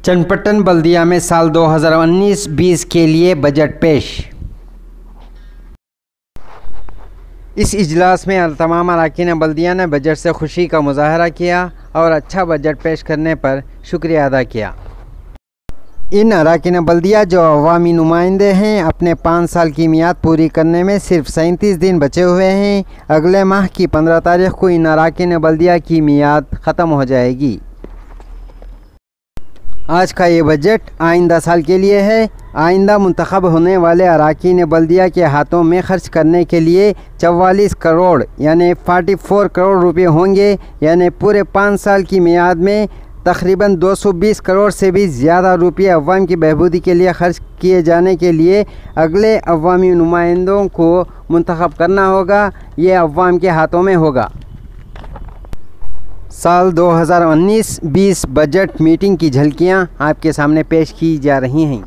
चनपट्टन बल्दिया में साल 2019-20 के लिए बजट पेश इस इजलास में तमाम अरकान बल्दिया ने बजट से खुशी का मुजाहरा किया और अच्छा बजट पेश करने पर शुक्रिया अदा किया इन अरकान बल्दिया जो अवामी नुमाइंदे हैं अपने पाँच साल की मियाद पूरी करने में सिर्फ सैंतीस दिन बचे हुए हैं अगले माह की पंद्रह तारीख को इन अरकान बल्दिया की मियाद ख़त्म हो जाएगी आज का ये बजट आइंदा साल के लिए है आइंदा मंतखब होने वाले अरकान बल्दिया के हाथों में खर्च करने के लिए चवालीस करोड़ यानि 44 करोड़ रुपए होंगे यानि पूरे पाँच साल की मियाद में तकरीबन 220 करोड़ से भी ज़्यादा रुपये अवाम की बहबूदी के लिए खर्च किए जाने के लिए अगले अवामी नुमाइंदों को मंतखब करना होगा ये अवाम के हाथों में होगा साल 2019-20 बजट मीटिंग की झलकियां आपके सामने पेश की जा रही हैं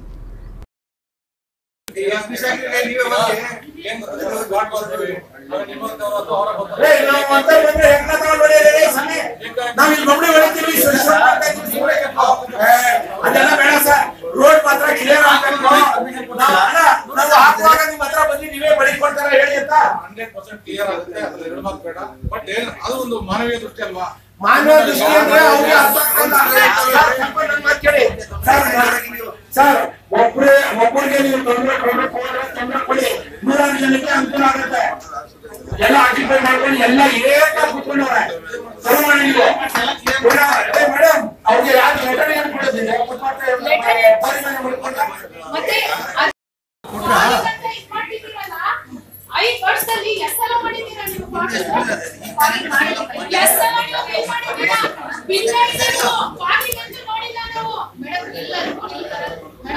ಏ, ನಾವು ಅಂತ ಬಂದ್ರೆ ಹೆಂಗ್ ತಗೊಂಡ್ ಹೊಡೆಯೋದು ರೀ ಸ್ವಾಮಿ? ನಾವ್ ಇಲ್ಲಿ ಬೊಂಬೆ ಹೊಡಿತೀವಿ, ಸುಳ್ಳು ಸುಳ್ಳು ಮಾಡ್ತಾ ಇದ್ದೀವಿ, ಸುಮ್ನೆ. ಏ, ಅದೆಲ್ಲ ಬೇಡ ಸರ್ ರೋಡ್ ಮಾತ್ರ ಕ್ಲಿಯರ್ ಆಗ್ಬೇಕು ನಾವು ಅಣ್ಣ, ನಾವು ಹಾಕುವಾಗ ನಿಮ್ ಹತ್ರ ಬಂದು ನೀವೇ ಬಡಿಕೊಡ್ತಾರ ಹೇಳಿ ಅಂತ ಹಂಡ್ರೆಡ್ ಪರ್ಸೆಂಟ್ ಕ್ಲಿಯರ್ ಆಗುತ್ತೆ ಅದ್ರಲ್ಲಿ ಎರಡು ಮಾತು ಬೇಡ ಬಟ್ ಏನ್ ಅದು ಒಂದು ಮಾನವೀಯ ದೃಷ್ಟಿ ಅಲ್ವಾ ಮಾನವ ದೃಷ್ಟಿ ಅಂದ್ರೆ ಅವ್ರಿಗೆ ಅರ್ಥ ಆಗ್ತದೆ. ಸರ್, ಸ್ವಲ್ಪ ನನ್ ಮಾತ್ ಕೇಳಿ. ಸರ್, ಸರ್ ಒಬ್ರೇ ಒಬ್ಬರಿಗೆ ನೀವು ತೊಂದರೆ ಕೊಡ್ಬೇಕು ಅಂದ್ರೆ ತೊಂದರೆ ಕೊಡಿ ನೂರಾರು ಜನಕ್ಕೆ ಅನುಕೂಲ ಆಗುತ್ತೆ ಎಲ್ಲ ಆಕ್ಯುಪೈ ಮಾಡ್ಕೊಂಡು ಎಲ್ಲ ಏಕಾಗಿ ಕುತ್ಕೊಂಡವ್ರೆ ಸರಿ ಮಾಡಿ ನೀವು ಮೇಡಮ್ ಅವ್ರಿಗೆ ಯಾರು ಲೆಟರ್ ಏನು ಕೊಡೋದಿಲ್ಲ ಪರಿಮಾಣ ಮಾಡ್ಕೊಂಡು ಮತ್ತೆ ಅದ್- ಮಾಡಿದಂತ ಇದ್ ಮಾಡ್ತಿದ್ದೀರಲ್ಲ, ಐದ್ ವರ್ಷದಲ್ಲಿ ಎಷ್ಟ್ ಸಲ ಮಾಡಿದ್ದೀರಾ ನೀವು ಪಾರ್ಲಿಮೆಂಟ್? ಎಷ್ಟ್ ಸಲ ನೀವು ಬಿಲ್ ಮಾಡಿದ್ದೀರಾ? ಬಿಲ್ ಮಾಡಿದ್ರು, ಪಾರ್ಲಿಮೆಂಟ್ ನೋಡಿಲ್ಲ ನಾವು. ಮೇಡಮ್, ಎಲ್ಲರೂ ನೋಡಿದ್ದಾರೆ.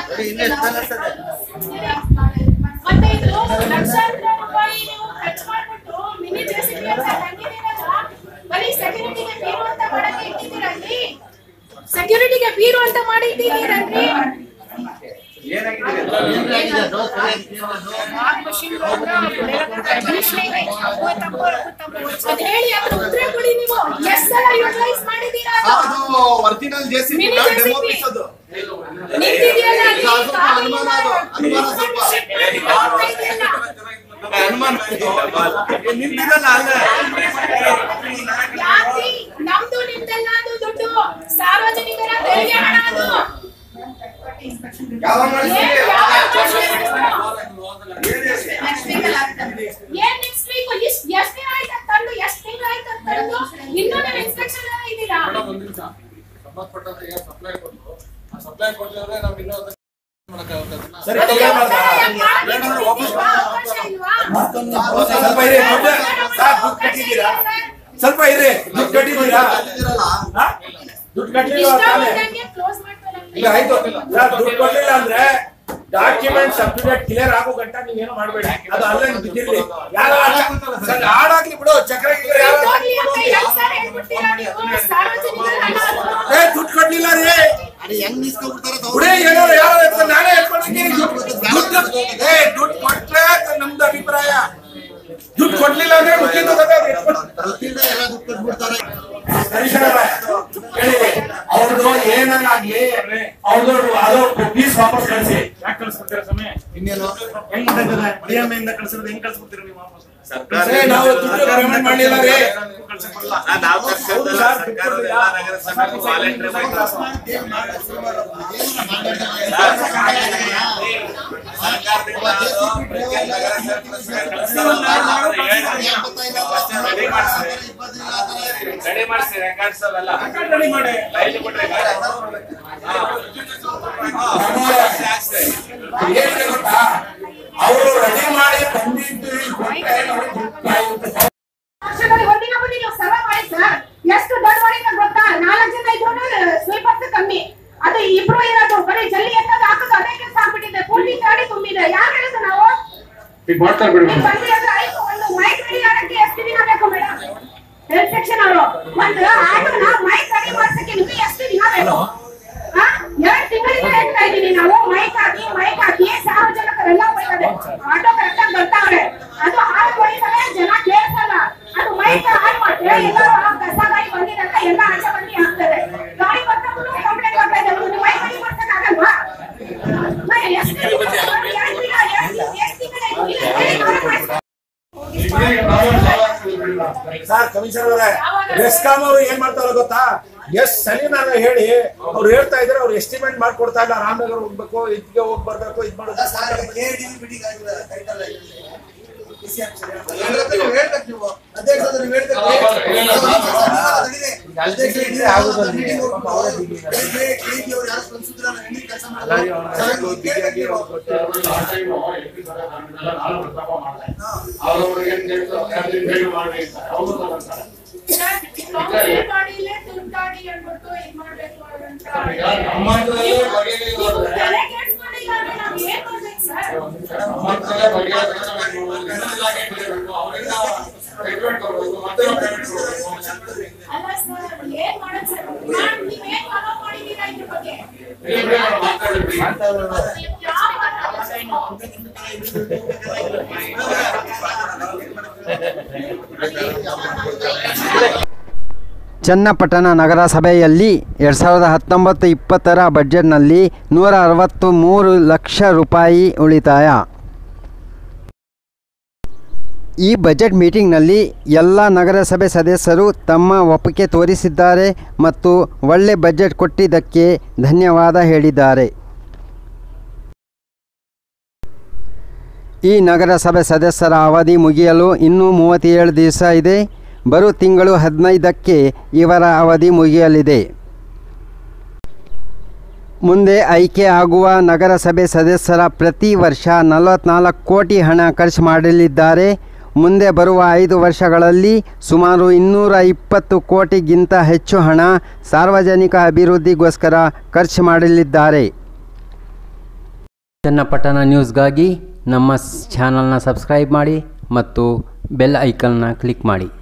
ಮೇಡಮ್, ಮತ್ತೆ ಇದು ಲಕ್ಷಾಂತರ ರೂಪಾಯಿ ನೀವು ಖರ್ಚು ಮಾಡ್ಬಿಟ್ಟು ಮಿನಿ ಜೆಸಿಬಿ ಅಂತ ತಂದಿದ್ದೀರಲ್ಲ, ಬರೀ ಸೆಕ್ಯೂರಿಟಿಗೆ ಬೀರು ಅಂತ ಮಾಡಕ್ಕೆ ಇಟ್ಟಿದ್ದೀರಲ್ಲಿ ಸೆಕ್ಯೂರಿಟಿಗೆ ಬೀರು ಅಂತ ಮಾಡಿದ್ದೀರಲ್ರಿ ಅದ್ ಹೇಳಿ ಅದ್ರ ಉತ್ತರ ಕೊಡಿ ನೀವು ಎಷ್ಟ್ ಸಲ ಯುಟಿಲೈಸ್ ಮಾಡಿದ್ದೀರಾ ಅದು? Original JCB Mini JCB. Demo piece ಅದು ನಿಂತಿದೆಯಲ್ಲ ಅಲ್ಲಿ, ಸ್ವಲ್ಪ ಸ್ವಲ್ಪ ಖಾಲಿ ಅನುಮಾನ ಅದು, ಅನುಮಾನ ಸ್ವಲ್ಪ. ಮಾಡ್ತಾ ಇದೆಯಲ್ಲ. ಅನುಮಾನ ನಿಂತಿದ್ದಲ್ಲ ಅಲ್ಲೇ ಯಾಕ್ರಿ? ನಮ್ದು ನಿಮ್ದೆಲ್ಲ ಅದು ದುಡ್ಡು ಸಾರ್ವಜನಿಕರ ತೆರಿಗೆ ಹಣ ಅದು ಯಾವ ಏನ್ ಮಾಡಿಸ್ತೀರಿ? ಯಾವ ಏನ್ ನೆಕ್ಸ್ಟ್ ವೀಕ್ ಇಷ್ಟ್ ಎಷ್ಟ್ ದಿನ ಆಯ್ತು ಅಂತ ತಂದು ಎಷ್ಟ್ ತಿಂಗಳು ಆಯ್ತು ಅಂತ ತಂದು ಇನ್ನೂ ನೀವು ಇನ್ಸ್ಪೆಕ್ಷನ್ ಇದ್ದೀರಾ ಮೇಡಮ್ ಒಂದ್ ನಿಮಿಷ ಸಂಬಂಧಪಟ್ಟಂತ ಏನ್ ಸಪ್ಲೈ ಕೊಟ್ಟು ಆ ಸಪ್ಲೈ ಕೊಟ್ಟಿದ್ರೆ ನಾವು ಇನ್ನೂ ಅದನ್ನ ಮಾಡಕ್ಕಾಗುತ್ತೆ ಅದನ್ನ. ಸರಿ, ಅದಕ್ಕೆ ಕ್ಲಿಯರ್ ಮಾಡ್ದಾ? ಮಾಡಕ್ಕೆ ನಿಮ್ಗೆ ಅವಕಾಶ ಇಲ್ವಾ? ಸ್ವಲ್ಪ ಇರಿ ಮೊದ್ಲು ಸರ್ ದುಡ್ಡು ಕಟ್ಟಿದ್ದೀರಾ ಸ್ವಲ್ಪ ಇರಿ ದುಡ್ಡು ಕಟ್ಟಿದ್ದೀರಾ ಹಾ? ದುಡ್ಡು ಕಟ್ಟಿಲ್ಲ ಇಷ್ಟ ತಾನೇ ಬಂದಂಗೆ ಕ್ಲೋಸ್ ಮಾಡ್ತಾರೆ ಈಗ ಆಯ್ತು ಸರ್ ದುಡ್ಡು ಕೊಟ್ಟಿಲ್ಲ ಅಂದ್ರೆ ಡಾಕ್ಯುಮೆಂಟ್ ಸಬ್ಸಿಡೆಟ್ ಕ್ಲಿಯರ್ ಆಗೋ ಗಂಟ ನೀವೇನು ಮಾಡಬೇಡಿ ಅದು ಅಲ್ಲೇ ಬಿದ್ದಿರ್ಲಿ ಯಾರು ಸರ್ ಹಾಡಾಗ್ಲಿ ಬಿಡು ಚಕ್ರ ಗಿಕ್ರ ಯಾರು ಹೋಗ್ಲಿ ಅಂತ ಎರಡ್ ಸಾವಿರ ಹೇಳ್ಬಿಡ್ತೀರಾ ನೀವು ಸಾರ್ವಜನಿಕರ ಹಣ ಅದು. ಏ ದುಡ್ಡು ಕೊಡ್ಲಿಲ್ಲ ರೀ ಬಿಡಿ ಏನಾರು ಯಾರು ಎತ್ಕೊಂಡು ನಾನೇ ಎತ್ಕೊಂಡಿದ್ದೀನಿ ದುಡ್ಡು ಏ ದುಡ್ಡು ಕೊಟ್ರೆ ಅಂತ ನಮ್ದು ಅಭಿಪ್ರಾಯ ದುಡ್ಡು ಕೊಡ್ಲಿಲ್ಲ ಅಂದ್ರೆ ಮುಖ್ಯದ ಅವ್ರದ್ದು ಏನಾಗ್ಲಿ ಅವ್ರದ್ದು ಅದು ಫೀಸ್ ವಾಪಸ್ ಕಳಿಸಿ ಯಾಕೆ ಕಳ್ಸ್ಕೊಡ್ತೀರಾ ಸಮಯ ಇನ್ನೇನು ಹೆಂಗ್ ಮಾಡ್ತಿದ್ದಾರೆ ಡಿಎಂಎ ಕಳ್ಸಿರೋದು ಹೆಂಗ್ ಕಳ್ಸ್ಕೊಡ್ತೀರಾ ನೀವು ವಾಪಸ್ ಏ, ನಾವು ದುಡ್ಡು ಪೇಮೆಂಟ್ ಮಾಡಲಿಲ್ಲ ರೀ ಕಳ್ಸಕ್ಕೊಡಲ್ಲ ನಾವು ಹೌದು ಸರ್, ದುಡ್ಡು ಕೊಡ್ಲಿಲ್ಲ. ನಗರಸಭೆ ವಾಲಂಟ್ರಿ ರೆಡಿ ಮಾಡಿಸಿ ರೆಕಾರ್ಡ್ಸ್ ಅವೆಲ್ಲ ರೆಡಿ ಮಾಡಿ ಲೈನ್ ಕೊಟ್ರೆ ಏನಿದೆ ಗೊತ್ತಾ ಅವರು ರೆಡಿ ಮಾಡಿ ಬಂದಿದ್ದು ಇಲ್ಲಿ ಕೊಟ್ಟೆ ನಮ್ಗೆ ದುಡ್ಡು ಆಯ್ತು. ವರ್ಷದಲ್ಲಿ ಒಂದಿನ ಬಂದು ನೀವು ಸರ್ವೆ ಮಾಡಿ ಸರ್ ಎಷ್ಟು ದೊಡ್ಡ ಮಾಡಿದ್ರೆ ಗೊತ್ತಾ ನಾಲ್ಕು ಜನ ಇದ್ರು ಸ್ವೀಪರ್ಸ್ ಕಮ್ಮಿ ಅದು ಇಬ್ರು ಇರೋದು ಬರೀ ಜಲ್ಲಿ ಎತ್ತದು ಹಾಕೋದು ಅದೇ ಕೆಲಸ ಆಗ್ಬಿಟ್ಟಿದೆ ಪೂರ್ತಿ ಗಾಡಿ ತುಂಬಿದೆ ಯಾರು ಹೇಳಿದ್ರು ನಾವು ಈಗ ಮಾಡ್ತಾರೆ ಬಿಡಿ ನೀವು ಬಂದ್ರಿ ಅಂದ್ರೆ ಆಯ್ತು ಒಂದು ಮೈಕ್ ರೆಡಿ ಆಗಕ್ಕೆ ಎಷ್ಟು ದಿನ ಬೇಕು ಮೇಡಮ್ ಹೆಲ್ತ್ ಸೆಕ್ಷನ್ ಅವರು ಒಂದು ಆಟೋನ ಮೈಕ್ ರೆಡಿ ಮಾಡ್ಸಕ್ಕೆ ನಿಮ್ಗೆ ಎಷ್ಟು ದಿನ ಬೇಕು ಹಾ? ಎರಡ್ ತಿಂಗಳಿಂದ ಹೇಳ್ತಾ ಇದೀನಿ ನಾವು ಮೈಕ್ ಹಾಕಿ ಮೈಕ್ ಹಾಕಿ ಸಾರ್ವಜನಿಕರೆಲ್ಲ ಹೋಗ್ತಾರೆ ಆಟೋ ಕರೆಕ್ಟ್ ಆಗಿ ಬರ್ತಾವ್ರೆ ಅದು ಹಾಳು ಹೊಡಿತಾರೆ ಜನ ಕೇಳ್ಸಲ್ಲ ಅದು ಮೈಕ್ ಹಾಳು ಮಾಡ್ತಾರೆ ಎಲ್ಲರೂ ಆ ಕಸ ಗಾಡಿ ಬಂದಿದೆ ಅಂತ ಎಲ್ಲ ಆಚೆ ಬಂದು ಹಾಕ್ತಾರೆ ಗಾಡಿ ಬರ್ತಾ ಕಂಪ್ಲೇಂಟ್ ಮಾಡ್ತಾ ಇದ್ದಾರೆ ಒಂದು ಮೈಕ್ ಸರ್ ಕಮಿಷನರ್ ಅವರೇ ಬೆಸ್ಕಾಂ ಅವರು ಏನ್ ಮಾಡ್ತಾರ ಗೊತ್ತಾ ಎಸ್ ಸಲಿ ನಾನು ಹೇಳಿ ಅವ್ರು ಹೇಳ್ತಾ ಇದ್ರೆ ಅವ್ರು ಎಸ್ಟಿಮೇಟ್ ಮಾಡ್ಕೊಡ್ತಾ ಇಲ್ಲ ರಾಮನಗರ ಹೋಗ್ಬೇಕು ಇದಕ್ಕೆ ಹೋಗಿ ಬರ್ಬೇಕು ಇದ್ ಮಾಡೋದು ಕೌನ್ಸಿಲ್ ಬಾಡಿಲೇ ತುಂಟಾಡಿ ಅಂದ್ಬಿಟ್ಟು ಇದ್ ಮಾಡ್ಬೇಕು ಅಂತ ನಮ್ಮ ಹತ್ರಲ್ಲೇ ಬಗೆಹರಿಯೋದು ನೀವು ಅಂದ್ರೆ- ತಲೆ ಕೆಡ್ಸ್ಕೊಂಡಿಲ್ಲ ಅಂದ್ರೆ ನಾವ್ ಏನ್ ಮಾಡ್ಬೇಕು ಸರ್ ಮಕ್ಕಳೇ ಬಗೆಹರಿಯೋದನ್ನ ನಾವು ಇನ್ನೊಂದಾಗಿ ಬಿಡಬೇಕು. ಅವರಿಂದ ಟ್ರೀಟ್ಮೆಂಟ್ ಕೊಡ್ಬೇಕು, ಮತ್ತೆ ನಾವು ಪೇಮೆಂಟ್ ಕೊಡ್ಬೇಕು. ಅಲ್ಲ ಸರ್ ಏನ್ ಮಾಡೋದು ಸರ್ ನಾನ್ ನೀವೇನ್ ಫಾಲೋ ಮಾಡಿದೀರಾ ಇದ್ರ ಬಗ್ಗೆ ಇಲ್ಲಿ ಬಿಡಿ ನಾವು ಮಾತಾಡ್ತೀವಿ. ಯಾವ ಮಾತಾಡ್ಬೇಕು? ಚನ್ನಪಟ್ಟಣ ನಗರಸಭೆಯಲ್ಲಿ ಎರಡು ಸಾವಿರದ ಹತ್ತೊಂಬತ್ತು ಇಪ್ಪತ್ತರ ಬಜೆಟ್ನಲ್ಲಿ ನೂರ ಅರವತ್ತು ಮೂರು ಲಕ್ಷ ರೂಪಾಯಿ ಉಳಿತಾಯ ಈ ಬಜೆಟ್ ಮೀಟಿಂಗ್ನಲ್ಲಿ ಎಲ್ಲ ನಗರಸಭೆ ಸದಸ್ಯರು ತಮ್ಮ ಒಪ್ಪಿಗೆ ತೋರಿಸಿದ್ದಾರೆ ಮತ್ತು ಒಳ್ಳೆ ಬಜೆಟ್ ಕೊಟ್ಟಿದ್ದಕ್ಕೆ ಧನ್ಯವಾದ ಹೇಳಿದ್ದಾರೆ ಈ ನಗರಸಭೆ ಸದಸ್ಯರ ಅವಧಿ ಮುಗಿಯಲು ಇನ್ನೂ ಮೂವತ್ತೇಳು ದಿವಸ ಇದೆ ಬರೋ ತಿಂಗಳು ಹದಿನೈದಕ್ಕೆ ಇವರ ಅವಧಿ ಮುಗಿಯಲಿದೆ ಮುಂದೆ ಆಯ್ಕೆ ಆಗುವ ನಗರಸಭೆ ಸದಸ್ಯರ ಪ್ರತಿ ವರ್ಷ ನಲವತ್ನಾಲ್ಕು ಕೋಟಿ ಹಣ ಖರ್ಚು ಮಾಡಲಿದ್ದಾರೆ ಮುಂದೆ ಬರುವ ಐದು ವರ್ಷಗಳಲ್ಲಿ ಸುಮಾರು ಇನ್ನೂರ ಇಪ್ಪತ್ತು ಕೋಟಿಗಿಂತ ಹೆಚ್ಚು ಹಣ ಸಾರ್ವಜನಿಕ ಅಭಿವೃದ್ಧಿಗೋಸ್ಕರ ಖರ್ಚು ಮಾಡಲಿದ್ದಾರೆ ಚನ್ನಪಟ್ಟಣ ನ್ಯೂಸ್ಗಾಗಿ ನಮ್ಮ ಚಾನಲ್ನ ಸಬ್ಸ್ಕ್ರೈಬ್ ಮಾಡಿ ಮತ್ತು ಬೆಲ್ ಐಕನ್ನ ಕ್ಲಿಕ್ ಮಾಡಿ